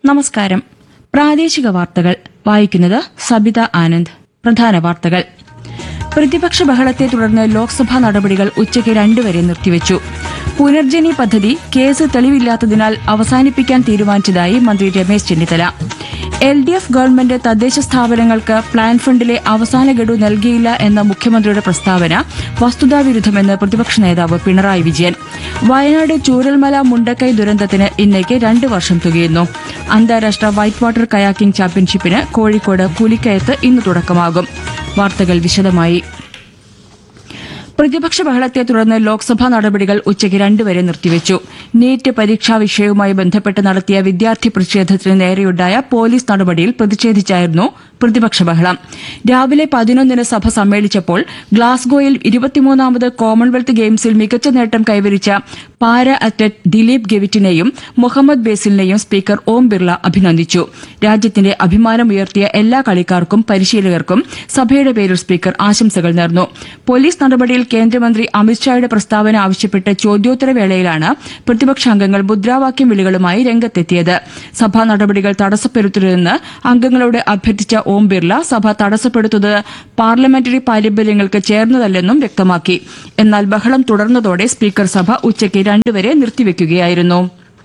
നമസ്കാരം പ്രാദേശിക വാർത്തകൾ വായിക്കുന്നത് സബിത ആനന്ദ് പ്രധാന വാർത്തകൾ പ്രതിപക്ഷ ബഹളത്തെ തുടർന്ന് ലോക്സഭാ നടപടികൾ ഉച്ചയ്ക്ക് രണ്ടുവരെ നിർത്തിവച്ചു പുനർജനി പദ്ധതി കേസ് തെളിവില്ലാത്തതിനാൽ അവസാനിപ്പിക്കാൻ തീരുമാനിച്ചതായി മന്ത്രി Ramesh Chennithala L D F government തദ്ദേശ സ്ഥാപനങ്ങൾക്ക് പ്ലാൻ ഫണ്ടിലെ അവസാന ഗഡു നൽകിയില്ല എന്ന മുഖ്യമന്ത്രിയുടെ പ്രസ്താവന വസ്തുതാവിരുദ്ധമെന്ന് പ്രതിപക്ഷ നേതാവ് പിണറായി വിജയൻ വയനാട് ചൂരൽമല മുണ്ടക്കൈ ദുരന്തത്തിന് ഇന്നേക്ക് രണ്ട് വർഷം തികയുന്നു അന്താരാഷ്ട്ര വൈറ്റ് വാട്ടർ കയാക്കിംഗ് ചാമ്പ്യൻഷിപ്പിന് കോഴിക്കോട് പുലിക്കയത്ത് ഇന്ന് തുടക്കമാകും വാർത്തകൾ വിശദമായി പ്രതിപക്ഷ ബഹളത്തെ തുടർന്ന് ലോക്സഭാ നടപടികൾ ഉച്ചയ്ക്ക് രണ്ടുവരെ നിർത്തിവച്ചു നീറ്റ് പരീക്ഷാ വിഷയവുമായി ബന്ധപ്പെട്ട് നടത്തിയ വിദ്യാർത്ഥി പ്രതിഷേധത്തിന് നേരെയുണ്ടായ പോലീസ് നടപടിയിൽ പ്രതിഷേധിച്ചായിരുന്നു പ്രതിപക്ഷ ബഹളം രാവിലെ പതിനൊന്നിന് സഭ സമ്മേളിച്ചപ്പോൾ ഗ്ലാസ്ഗോയിൽ ഇരുപത്തിമൂന്നാമത് കോമൺവെൽത്ത് ഗെയിംസിൽ മികച്ച നേട്ടം കൈവരിച്ച പാരാ അത്ലറ്റ് ദിലീപ് ഗെവിറ്റിനെയും മുഹമ്മദ് ബേസിലിനെയും സ്പീക്കർ ഓം ബിർള അഭിനന്ദിച്ചു രാജ്യത്തിന്റെ അഭിമാനമുയർത്തിയ എല്ലാ കളിക്കാർക്കും പരിശീലകർക്കും സഭയുടെ പേരിൽ സ്പീക്കർ ആശംസകൾ നേർന്നു പോലീസ് നടപടിയിൽ കേന്ദ്രമന്ത്രി അമിത്ഷായുടെ പ്രസ്താവന ആവശ്യപ്പെട്ട് ചോദ്യോത്തരവേളയിലാണ് പ്രതിപക്ഷാംഗങ്ങൾ മുദ്രാവാക്യം വിളികളുമായി രംഗത്തെത്തിയത് സഭാ നടപടികൾ തടസ്സപ്പെടുത്തരുതെന്ന് അംഗങ്ങളോട് അഭ്യർത്ഥിച്ച ഓം ബിർള സഭ തടസ്സപ്പെടുത്തുന്നത് പാർലമെന്ററി പാരമ്പര്യങ്ങൾക്ക് ചേർന്നതല്ലെന്നും വ്യക്തമാക്കി എന്നാൽ ബഹളം തുടർന്നതോടെ സ്പീക്കർ സഭ ഉച്ചയ്ക്ക് രണ്ടുവരെ നിർത്തിവെക്കുകയായിരുന്നു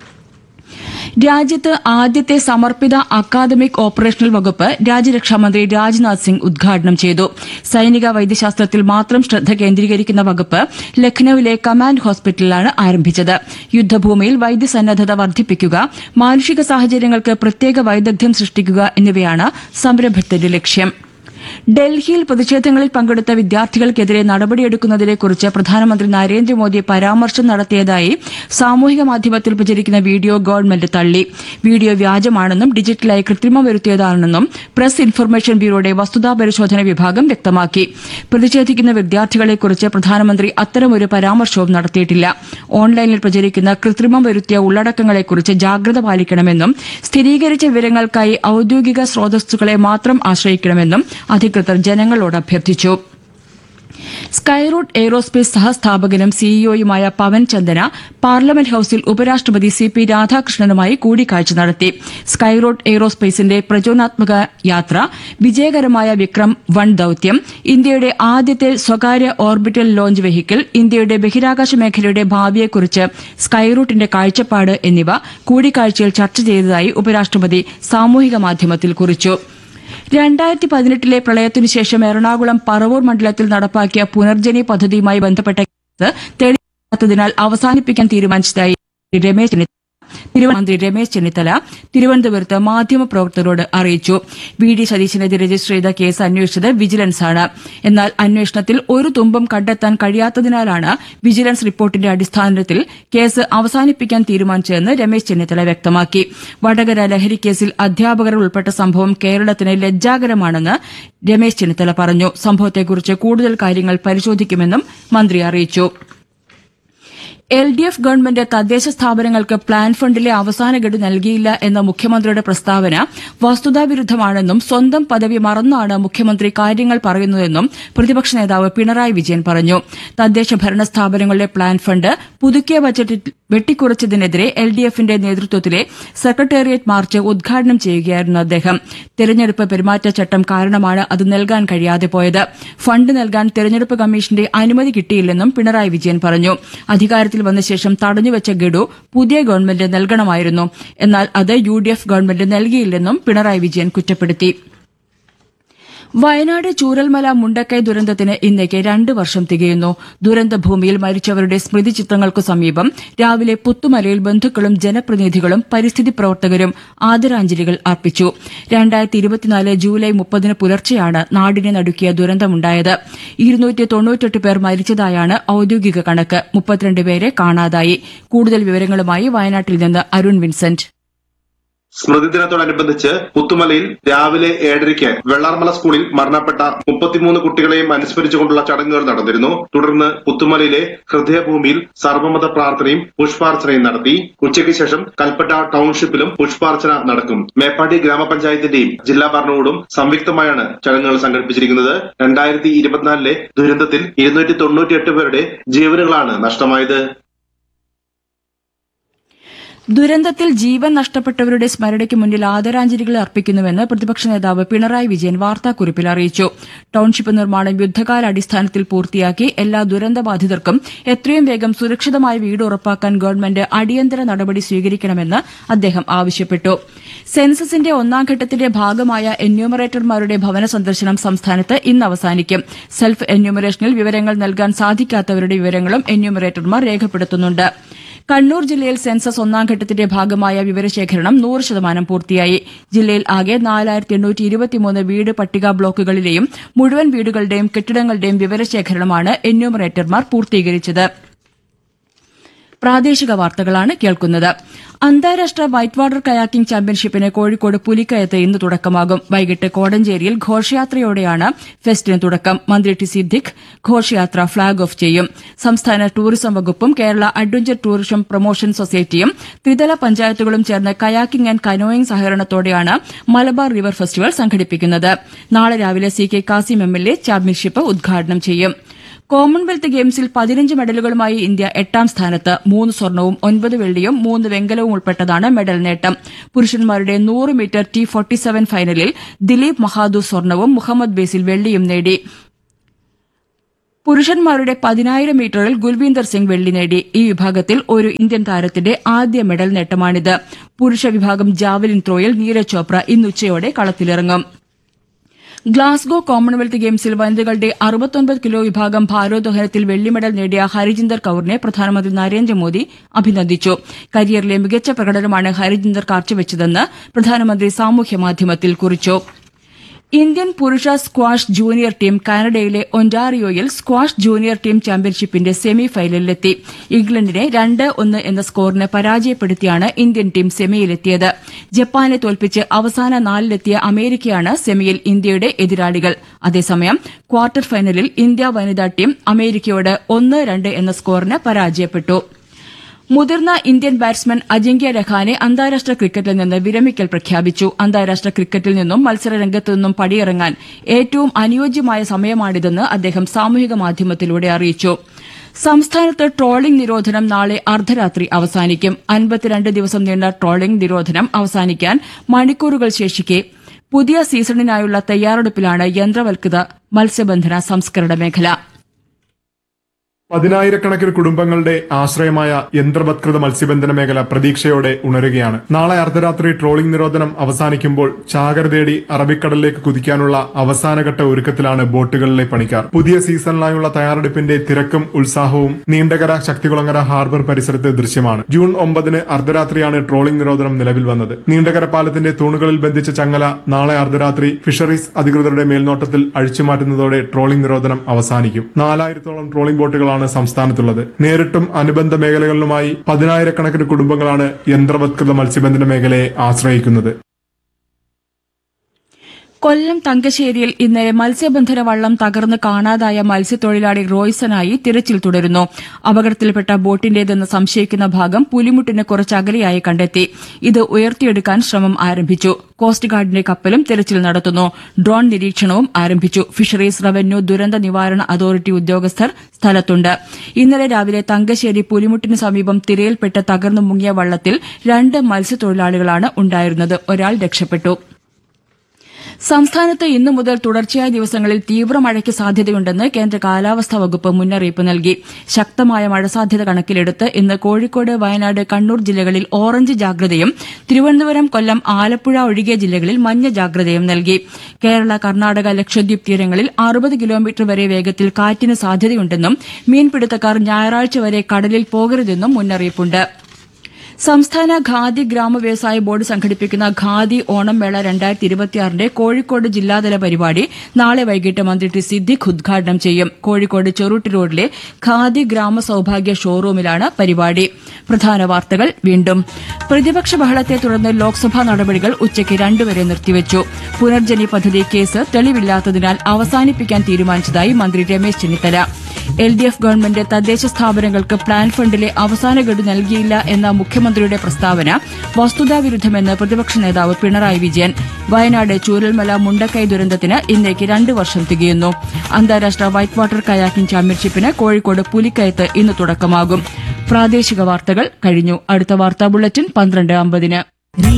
രാജ്യത്ത് ആദ്യത്തെ സമർപ്പിത അക്കാദമിക് ഓപ്പറേഷണൽ വകുപ്പ് രാജ്യരക്ഷാമന്ത്രി രാജ്നാഥ് സിംഗ് ഉദ്ഘാടനം ചെയ്തു സൈനിക വൈദ്യശാസ്ത്രത്തിൽ മാത്രം ശ്രദ്ധ കേന്ദ്രീകരിക്കുന്ന വകുപ്പ് ലഖ്നൌവിലെ കമാൻഡ് ഹോസ്പിറ്റലിലാണ് ആരംഭിച്ചത് യുദ്ധഭൂമിയിൽ വൈദ്യസന്നദ്ധത വർദ്ധിപ്പിക്കുക മാനുഷിക സാഹചര്യങ്ങൾക്ക് പ്രത്യേക വൈദഗ്ധ്യം സൃഷ്ടിക്കുക എന്നിവയാണ് സംരംഭത്തിന്റെ ലക്ഷ്യം ഡൽഹിയിൽ പ്രതിഷേധങ്ങളിൽ പങ്കെടുത്ത വിദ്യാർത്ഥികൾക്കെതിരെ നടപടിയെടുക്കുന്നതിനെക്കുറിച്ച് പ്രധാനമന്ത്രി നരേന്ദ്രമോദി പരാമർശം നടത്തിയതായി സാമൂഹിക മാധ്യമത്തിൽ പ്രചരിക്കുന്ന വീഡിയോ ഗവൺമെന്റ് തള്ളി വീഡിയോ വ്യാജമാണെന്നും ഡിജിറ്റലായി കൃത്രിമം വരുത്തിയതാണെന്നും പ്രസ് ഇൻഫർമേഷൻ ബ്യൂറോയുടെ വസ്തുതാ പരിശോധന വിഭാഗം വ്യക്തമാക്കി പ്രതിഷേധിക്കുന്ന വിദ്യാർത്ഥികളെക്കുറിച്ച് പ്രധാനമന്ത്രി അത്തരമൊരു പരാമർശവും നടത്തിയിട്ടില്ല ഓൺലൈനിൽ പ്രചരിക്കുന്ന കൃത്രിമം വരുത്തിയ ഉള്ളടക്കങ്ങളെക്കുറിച്ച് ജാഗ്രത പാലിക്കണമെന്നും സ്ഥിരീകരിച്ച വിവരങ്ങൾക്കായി ഔദ്യോഗിക സ്രോതസ്സുകളെ മാത്രം ആശ്രയിക്കണമെന്നും അധികൃതർ ജനങ്ങളോട് അഭ്യർത്ഥിച്ചു സ്കൈറൂട്ട് എയ്റോസ്പേസ് സഹസ്ഥാപകനും സിഇഒയുമായ പവൻ ചന്ദന പാർലമെന്റ് ഹൌസിൽ ഉപരാഷ്ട്രപതി സി പി രാധാകൃഷ്ണനുമായി കൂടിക്കാഴ്ച നടത്തി സ്കൈറൂട്ട് എയ്റോസ്പേസിന്റെ പ്രചോദനാത്മക യാത്ര വിജയകരമായ വിക്രം വൺ ദൌത്യം ഇന്ത്യയുടെ ആദ്യത്തെ സ്വകാര്യ ഓർബിറ്റൽ ലോഞ്ച് വെഹിക്കിൾ ഇന്ത്യയുടെ ബഹിരാകാശ മേഖലയുടെ ഭാവിയെക്കുറിച്ച് സ്കൈറൂട്ടിന്റെ കാഴ്ചപ്പാട് എന്നിവ കൂടിക്കാഴ്ചയിൽ ചർച്ച ചെയ്തതായി ഉപരാഷ്ട്രപതി സാമൂഹിക മാധ്യമത്തിൽ കുറിച്ചു രണ്ടായിരത്തി പതിനെട്ടിലെ പ്രളയത്തിനു ശേഷം എറണാകുളം പറവൂർ മണ്ഡലത്തിൽ നടപ്പാക്കിയ പുനർജനി പദ്ധതിയുമായി ബന്ധപ്പെട്ട കേസ് തെളിയില്ലാത്തതിനാൽ അവസാനിപ്പിക്കാൻ തീരുമാനിച്ചതായി രമേശ് ചെന്നിത്തല തിരുവ- മന്ത്രി രമേശ് ചെന്നിത്തല തിരുവനന്തപുരത്ത് മാധ്യമപ്രവർത്തകരോട് അറിയിച്ചു വി ഡി സതീശനെതിരെ രജിസ്റ്റർ ചെയ്ത കേസ് അന്വേഷിച്ചത് വിജിലൻസാണ് എന്നാൽ അന്വേഷണത്തിൽ ഒരു തുമ്പും കണ്ടെത്താൻ കഴിയാത്തതിനാലാണ് വിജിലൻസ് റിപ്പോർട്ടിന്റെ അടിസ്ഥാനത്തിൽ കേസ് അവസാനിപ്പിക്കാൻ തീരുമാനിച്ചതെന്ന് രമേശ് ചെന്നിത്തല വ്യക്തമാക്കി വടകര ലഹരിക്കേസിൽ അധ്യാപകർ ഉൾപ്പെട്ട സംഭവം കേരളത്തിന് ലജ്ജാകരമാണെന്ന് രമേശ് ചെന്നിത്തല പറഞ്ഞു സംഭവത്തെക്കുറിച്ച് കൂടുതൽ കാര്യങ്ങൾ പരിശോധിക്കുമെന്നും മന്ത്രി അറിയിച്ചു എൽ ഡി എഫ് ഗവൺമെന്റ് തദ്ദേശ സ്ഥാപനങ്ങൾക്ക് പ്ലാൻ ഫണ്ടിലെ അവസാന ഗഡു നൽകിയില്ല എന്ന മുഖ്യമന്ത്രിയുടെ പ്രസ്താവന വസ്തുതാവിരുദ്ധമാണെന്നും സ്വന്തം പദവി മറന്നാണ് മുഖ്യമന്ത്രി കാര്യങ്ങൾ പറയുന്നതെന്നും പ്രതിപക്ഷ നേതാവ് പിണറായി വിജയൻ പറഞ്ഞു തദ്ദേശ ഭരണ സ്ഥാപനങ്ങളുടെ പ്ലാൻ ഫണ്ട് പുതുക്കിയ ബജറ്റിൽ വെട്ടിക്കുറച്ചതിനെതിരെ എൽ ഡി എഫിന്റെ നേതൃത്വത്തിലെ സെക്രട്ടേറിയറ്റ് മാർച്ച് ഉദ്ഘാടനം ചെയ്യുകയായിരുന്നു അദ്ദേഹം തെരഞ്ഞെടുപ്പ് പെരുമാറ്റച്ചട്ടം കാരണമാണ് അത് നൽകാൻ കഴിയാതെ പോയത് ഫണ്ട് നൽകാൻ തെരഞ്ഞെടുപ്പ് കമ്മീഷന്റെ അനുമതി കിട്ടിയില്ലെന്നും പിണറായി വിജയൻ പറഞ്ഞു അധികാരത്തിൽ വന്ന ശേഷം തടഞ്ഞുവച്ച ഗഡു പുതിയ ഗവൺമെന്റ് നൽകണമായിരുന്നു എന്നാൽ അത് യു ഡി എഫ് ഗവൺമെന്റ് നൽകിയില്ലെന്നും പിണറായി വിജയൻ കുറ്റപ്പെടുത്തി വയനാട് ചൂരൽമല മുണ്ടക്കൈ ദുരന്തത്തിന് ഇന്നേക്ക് രണ്ട് വർഷം തികയുന്നു ദുരന്തഭൂമിയിൽ മരിച്ചവരുടെ സ്മൃതി ചിത്രങ്ങൾക്കു സമീപം രാവിലെ പുത്തുമലയിൽ ബന്ധുക്കളും ജനപ്രതിനിധികളും പരിസ്ഥിതി പ്രവർത്തകരും ആദരാഞ്ജലികൾ അർപ്പിച്ചു രണ്ടായിരത്തി ഇരുപത്തിനാല് ജൂലൈ മുപ്പതിന് പുലർച്ചെയാണ് നാടിനെ നടുക്കിയ ദുരന്തമുണ്ടായത് ഇരുന്നൂറ്റി തൊണ്ണൂറ്റെട്ട് പേർ മരിച്ചതായാണ് ഔദ്യോഗിക കണക്ക് മുപ്പത്തിരണ്ട് പേരെ കാണാതായി കൂടുതൽ വിവരങ്ങളുമായി വയനാട്ടിൽ നിന്ന് അരുൺ വിൻസെന്റ് സ്മൃതി ദിനത്തോടനുബന്ധിച്ച് പുത്തുമലയിൽ രാവിലെ ഏഴരയ്ക്ക് വെള്ളാർമല സ്കൂളിൽ മരണപ്പെട്ട മുപ്പത്തിമൂന്ന് കുട്ടികളെയും അനുസ്മരിച്ചുകൊണ്ടുള്ള ചടങ്ങുകൾ നടന്നിരുന്നു തുടർന്ന് പുത്തുമലയിലെ ഹൃദയഭൂമിയിൽ സർവമത പ്രാർത്ഥനയും പുഷ്പാർച്ചനയും നടത്തി ഉച്ചയ്ക്ക് ശേഷം കൽപ്പറ്റ ടൗൺഷിപ്പിലും പുഷ്പാർച്ചന നടക്കും മേപ്പാടി ഗ്രാമപഞ്ചായത്തിന്റെയും ജില്ലാ ഭരണകൂടും സംയുക്തമായാണ് ചടങ്ങുകൾ സംഘടിപ്പിച്ചിരിക്കുന്നത് രണ്ടായിരത്തി ഇരുപത്തിനാലിലെ ദുരന്തത്തിൽ ഇരുന്നൂറ്റി തൊണ്ണൂറ്റിയെട്ട് പേരുടെ ജീവനുകളാണ് നഷ്ടമായത് ദുരന്തത്തിൽ ജീവൻ നഷ്ടപ്പെട്ടവരുടെ സ്മരണയ്ക്ക് മുന്നിൽ ആദരാഞ്ജലികൾ അർപ്പിക്കുന്നുവെന്ന് പ്രതിപക്ഷ നേതാവ് പിണറായി വിജയൻ വാർത്താക്കുറിപ്പിൽ അറിയിച്ചു ടൌൺഷിപ്പ് നിർമ്മാണം യുദ്ധകാലാടിസ്ഥാനത്തിൽ പൂർത്തിയാക്കി എല്ലാ ദുരന്തബാധിതർക്കും എത്രയും വേഗം സുരക്ഷിതമായ വീട് ഉറപ്പാക്കാൻ ഗവൺമെന്റ് അടിയന്തര നടപടി സ്വീകരിക്കണമെന്ന് അദ്ദേഹം ആവശ്യപ്പെട്ടു സെൻസസിന്റെ ഒന്നാം ഘട്ടത്തിന്റെ ഭാഗമായ എന്യൂമറേറ്റർമാരുടെ ഭവന സന്ദർശനം സംസ്ഥാനത്ത് ഇന്ന് അവസാനിക്കും സെൽഫ് എന്യൂമറേഷനിൽ വിവരങ്ങൾ നൽകാൻ സാധിക്കാത്തവരുടെ വിവരങ്ങളും എന്യൂമറേറ്റർമാർ രേഖപ്പെടുത്തുന്നുണ്ട് കണ്ണൂർ ജില്ലയിൽ സെൻസസ് ഒന്നാം ഘട്ടത്തിന്റെ ഭാഗമായ വിവരശേഖരണം നൂറ് ശതമാനം പൂർത്തിയായി ജില്ലയിൽ ആകെ നാലായിരത്തി എണ്ണൂറ്റി ഇരുപത്തിമൂന്ന് വീട് പട്ടിക ബ്ലോക്കുകളിലെയും മുഴുവൻ വീടുകളുടെയും കെട്ടിടങ്ങളുടെയും വിവരശേഖരണമാണ് എന്യൂമറേറ്റർമാർ പൂർത്തീകരിച്ചത് പ്രാദേശിക വാർത്തകളാണ് കേൾക്കുന്നത് അന്താരാഷ്ട്ര വൈറ്റ് വാട്ടർ കയാക്കിംഗ് ചാമ്പ്യൻഷിപ്പിന് കോഴിക്കോട് പുലിക്കയത്ത് ഇന്ന് തുടക്കമാകും വൈകിട്ട് കോടഞ്ചേരിയിൽ ഘോഷയാത്രയോടെയാണ് ഫെസ്റ്റിന് തുടക്കം മന്ത്രി ടി സിദ്ദിഖ് ഘോഷയാത്ര ഫ്ളാഗ് ഓഫ് ചെയ്യും സംസ്ഥാന ടൂറിസം വകുപ്പും കേരള അഡ്വഞ്ചർ ടൂറിസം പ്രൊമോഷൻ സൊസൈറ്റിയും ത്രിതല പഞ്ചായത്തുകളും ചേർന്ന് കയാക്കിംഗ് ആൻഡ് കനോയിംഗ് സഹകരണത്തോടെയാണ് മലബാർ റിവർ ഫെസ്റ്റിവൽ സംഘടിപ്പിക്കുന്നത് നാളെ രാവിലെ C K Kasim M L A championship ഉദ്ഘാടനം ചെയ്യും കോമൺവെൽത്ത് ഗെയിംസിൽ പതിനഞ്ച് മെഡലുകളുമായി ഇന്ത്യ എട്ടാം സ്ഥാനത്ത് മൂന്ന് സ്വർണവും ഒൻപത് വെള്ളിയും മൂന്ന് വെങ്കലവും ഉൾപ്പെട്ടതാണ് മെഡൽ നേട്ടം പുരുഷന്മാരുടെ നൂറ് മീറ്റർ ടി ഫോർട്ടി സെവൻ ഫൈനലിൽ ദിലീപ് മഹാദു സ്വർണവും മുഹമ്മദ് ബേസിൽ വെള്ളിയും നേടി പുരുഷന്മാരുടെ പതിനായിരം മീറ്ററിൽ ഗുൽവീന്ദർ സിംഗ് വെള്ളി നേടി ഈ വിഭാഗത്തിൽ ഒരു ഇന്ത്യൻ താരത്തിന്റെ ആദ്യ മെഡൽ നേട്ടമാണിത് പുരുഷ വിഭാഗം ജാവലിൻ ത്രോയിൽ നീരജ് ചോപ്ര ഇന്നുച്ചയോടെ കളത്തിലിറങ്ങും ഗ്ലാസ്ഗോ കോമൺവെൽത്ത് ഗെയിംസിൽ വനിതകളുടെ അറുപത്തൊൻപത് കിലോ വിഭാഗം ഭാരോദ്വഹനത്തിൽ വെള്ളി മെഡൽ നേടിയ ഹരിജിന്ദർ കൌറിനെ പ്രധാനമന്ത്രി നരേന്ദ്രമോദി അഭിനന്ദിച്ചു കരിയറിലെ മികച്ച പ്രകടനമാണ് ഹരിജിന്ദർ കാഴ്ചവെച്ചതെന്ന് പ്രധാനമന്ത്രി സാമൂഹ്യമാധ്യമത്തിൽ കുറിച്ചു ഇന്ത്യൻ പുരുഷ സ്ക്വാഷ് ജൂനിയർ ടീം കാനഡയിലെ ഒന്റാറിയോയിൽ സ്ക്വാഷ് ജൂനിയർ ടീം ചാമ്പ്യൻഷിപ്പിന്റെ സെമി ഫൈനലിലെത്തി ഇംഗ്ലണ്ടിനെ രണ്ട് ഒന്ന് എന്ന സ്കോറിന് പരാജയപ്പെടുത്തിയാണ് ഇന്ത്യൻ ടീം സെമിയിലെത്തിയത് ജപ്പാനെ തോൽപ്പിച്ച് അവസാന നാലിലെത്തിയ അമേരിക്കയാണ് സെമിയിൽ ഇന്ത്യയുടെ എതിരാളികൾ അതേസമയം ക്വാർട്ടർ ഫൈനലിൽ ഇന്ത്യ വനിതാ ടീം അമേരിക്കയോട് ഒന്ന് രണ്ട് എന്ന സ്കോറിന് പരാജയപ്പെട്ടു മുതിർന്ന ഇന്ത്യൻ ബാറ്റ്സ്മാൻ അജിങ്ക്യ രഹാനെ അന്താരാഷ്ട്ര ക്രിക്കറ്റിൽ നിന്ന് വിരമിക്കൽ പ്രഖ്യാപിച്ചു അന്താരാഷ്ട്ര ക്രിക്കറ്റിൽ നിന്നും മത്സരരംഗത്തു നിന്നും പടിയിറങ്ങാൻ ഏറ്റവും അനുയോജ്യമായ സമയമാണിതെന്ന് അദ്ദേഹം സാമൂഹിക മാധ്യമത്തിലൂടെ അറിയിച്ചു സംസ്ഥാനത്ത് ട്രോളിംഗ് നിരോധനം നാളെ അർദ്ധരാത്രി അവസാനിക്കും അൻപത്തിരണ്ട് ദിവസം നീണ്ട ട്രോളിംഗ് നിരോധനം അവസാനിക്കാൻ മണിക്കൂറുകൾ ശേഷിക്കെ പുതിയ സീസണിനായുള്ള തയ്യാറെടുപ്പിലാണ് യന്ത്രവൽകൃത മത്സ്യബന്ധന സംസ്കരണ മേഖല പതിനായിരക്കണക്കിന് കുടുംബങ്ങളുടെ ആശ്രയമായ യന്ത്രവത്കൃത മത്സ്യബന്ധന മേഖല പ്രതീക്ഷയോടെ ഉണരുകയാണ് നാളെ അർദ്ധരാത്രി ട്രോളിംഗ് നിരോധനം അവസാനിക്കുമ്പോൾ ചാകര തേടി അറബിക്കടലിലേക്ക് കുതിക്കാനുള്ള അവസാനഘട്ട ഒരുക്കത്തിലാണ് ബോട്ടുകളിലെ പണിക്കാർ പുതിയ സീസണിലായുള്ള തയ്യാറെടുപ്പിന്റെ തിരക്കും ഉത്സാഹവും നീണ്ടകര ശക്തികുളങ്ങര ഹാർബർ പരിസരത്ത് ദൃശ്യമാണ് ജൂൺ ഒമ്പതിന് അർദ്ധരാത്രിയാണ് ട്രോളിംഗ് നിരോധനം നിലവിൽ വന്നത് നീണ്ടകര പാലത്തിന്റെ തൂണുകളിൽ ബന്ധിച്ച ചങ്ങല നാളെ അർദ്ധരാത്രി ഫിഷറീസ് അധികൃതരുടെ മേൽനോട്ടത്തിൽ അഴിച്ചുമാറ്റുന്നതോടെ ട്രോളിംഗ് നിരോധനം അവസാനിക്കും നാലായിരത്തോളം ട്രോളിംഗ് ബോട്ടുകളാണ് സംസ്ഥാനത്തുള്ളത് നേരിട്ടും അനുബന്ധ മേഖലകളിലുമായി പതിനായിരക്കണക്കിന് കുടുംബങ്ങളാണ് യന്ത്രവത്കൃത മത്സ്യബന്ധന മേഖലയെ ആശ്രയിക്കുന്നത് കൊല്ലം തങ്കശ്ശേരിയിൽ ഇന്നലെ മത്സ്യബന്ധന വള്ളം തകർന്ന് കാണാതായ മത്സ്യത്തൊഴിലാളി റോയ്സനായി തിരച്ചിൽ തുടരുന്നു അപകടത്തിൽപ്പെട്ട ബോട്ടിന്റേതെന്ന് സംശയിക്കുന്ന ഭാഗം പുലിമുട്ടിന് കുറച്ച് അകലെയായി കണ്ടെത്തി ഇത് ഉയർത്തിയെടുക്കാൻ ശ്രമം ആരംഭിച്ചു കോസ്റ്റ് ഗാർഡിന്റെ കപ്പലും തിരച്ചിൽ നടത്തുന്നു ഡ്രോൺ നിരീക്ഷണവും ആരംഭിച്ചു ഫിഷറീസ് റവന്യൂ ദുരന്ത നിവാരണ അതോറിറ്റി ഉദ്യോഗസ്ഥർ സ്ഥലത്തുണ്ട് ഇന്നലെ രാവിലെ തങ്കശ്ശേരി പുലിമുട്ടിന് സമീപം തിരയിൽപ്പെട്ട് തകർന്നു മുങ്ങിയ വള്ളത്തിൽ രണ്ട് മത്സ്യത്തൊഴിലാളികളാണ് ഉണ്ടായിരുന്നത് ഒരാൾ രക്ഷപ്പെട്ടു സംസ്ഥാനത്ത് ഇന്നു മുതൽ തുടർച്ചയായ ദിവസങ്ങളിൽ തീവ്ര മഴയ്ക്ക് സാധ്യതയുണ്ടെന്ന് കേന്ദ്ര കാലാവസ്ഥാ വകുപ്പ് മുന്നറിയിപ്പ് നൽകി ശക്തമായ മഴ സാധ്യത കണക്കിലെടുത്ത് ഇന്ന് കോഴിക്കോട് വയനാട് കണ്ണൂർ ജില്ലകളിൽ ഓറഞ്ച് ജാഗ്രതയും തിരുവനന്തപുരം കൊല്ലം ആലപ്പുഴ ഒഴികെ ജില്ലകളിൽ മഞ്ഞ ജാഗ്രതയും നൽകി കേരള കർണാടക ലക്ഷദ്വീപ് തീരങ്ങളിൽ അറുപത് കിലോമീറ്റർ വരെ വേഗത്തിൽ കാറ്റിന് സാധ്യതയുണ്ടെന്നും മീൻപിടുത്തക്കാർ ഞായറാഴ്ച വരെ കടലിൽ പോകരുതെന്നും മുന്നറിയിപ്പുണ്ട് സംസ്ഥാന ഖാദി ഗ്രാമ വ്യവസായ ബോർഡ് സംഘടിപ്പിക്കുന്ന ഖാദി ഓണം മേള രണ്ടായിരത്തി ഇരുപത്തിയാറിന്റെ കോഴിക്കോട് ജില്ലാതല പരിപാടി നാളെ വൈകിട്ട് മന്ത്രി ടി സിദ്ദിഖ് ഉദ്ഘാടനം ചെയ്യും കോഴിക്കോട് ചെറുട്ടി റോഡിലെ ഖാദി ഗ്രാമ സൌഭാഗ്യ ഷോറൂമിലാണ് പരിപാടി പ്രധാന വാർത്തകൾ വീണ്ടും പ്രതിപക്ഷ ബഹളത്തെ തുടർന്ന് ലോക്സഭാ നടപടികൾ ഉച്ചയ്ക്ക് രണ്ടുവരെ നിർത്തിവച്ചു പുനർജനി പദ്ധതി കേസ് തെളിവില്ലാത്തതിനാൽ അവസാനിപ്പിക്കാൻ തീരുമാനിച്ചതായി മന്ത്രി Ramesh Chennithala L D F government തദ്ദേശ സ്ഥാപനങ്ങൾക്ക് പ്ലാൻ ഫണ്ടിലെ അവസാന ഗഡു നൽകിയില്ല എന്ന മുഖ്യമന്ത്രിയുടെ പ്രസ്താവന വസ്തുതാവിരുദ്ധമെന്ന് പ്രതിപക്ഷ നേതാവ് പിണറായി വിജയൻ വയനാട് ചൂരൽമല മുണ്ടക്കൈ ദുരന്തത്തിന് ഇന്നേക്ക് രണ്ട് വർഷം തികയുന്നു അന്താരാഷ്ട്ര വൈറ്റ് വാട്ടർ കയാക്കിംഗ് ചാമ്പ്യൻഷിപ്പിന് കോഴിക്കോട് പുലിക്കയത്ത് ഇന്ന് തുടക്കമാകും പ്രാദേശിക വാർത്തകൾ കഴിഞ്ഞു അടുത്ത വാർത്താ ബുള്ളറ്റിൻ പന്ത്രണ്ട് അമ്പതിന്